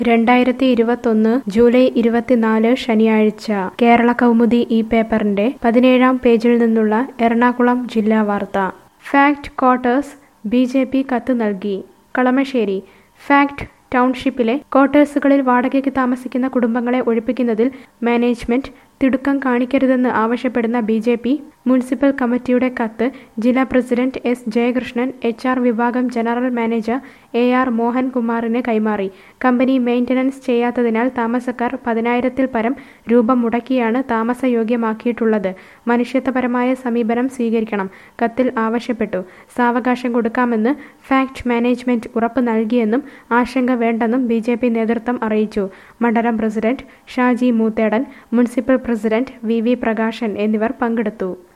രണ്ടായിരത്തി ഇരുപത്തൊന്ന് ജൂലൈ ഇരുപത്തിനാല് ശനിയാഴ്ച കേരള കൗമുദി ഈ പേപ്പറിന്റെ പതിനേഴാം പേജിൽ നിന്നുള്ള എറണാകുളം ജില്ലാ വാർത്ത FACT quarters B J P കത്ത് നൽകി കളമശ്ശേരി ഫാക്ട് ടൗൺഷിപ്പിലെ ക്വാർട്ടേഴ്സുകളിൽ വാടകയ്ക്ക് താമസിക്കുന്ന കുടുംബങ്ങളെ ഒഴിപ്പിക്കുന്നതിൽ മാനേജ്മെന്റ് തിടുക്കം കാണിക്കരുതെന്ന് ആവശ്യപ്പെടുന്ന ബി ജെ പി മുനിസിപ്പൽ കമ്മിറ്റിയുടെ കത്ത് ജില്ലാ president S Jayakrishnan H R വിഭാഗം ജനറൽ മാനേജർ എ ആർ മോഹൻകുമാറിന് കൈമാറി കമ്പനി മെയിന്റനൻസ് ചെയ്യാത്തതിനാൽ താമസക്കാർ പതിനായിരത്തിൽ പരം രൂപ മുടക്കിയാണ് താമസയോഗ്യമാക്കിയിട്ടുള്ളത് മനുഷ്യത്വപരമായ സമീപനം സ്വീകരിക്കണം കത്തിൽ ആവശ്യപ്പെട്ടു സാവകാശം കൊടുക്കാമെന്ന് ഫാക്ട് മാനേജ്മെന്റ് ഉറപ്പ് നൽകിയെന്നും ആശങ്ക വേണ്ടെന്നും ബി ജെ പി നേതൃത്വം അറിയിച്ചു മണ്ഡലം president Shaji Moothedan municipal president V V Prakashan എന്നിവർ പങ്കെടുത്തു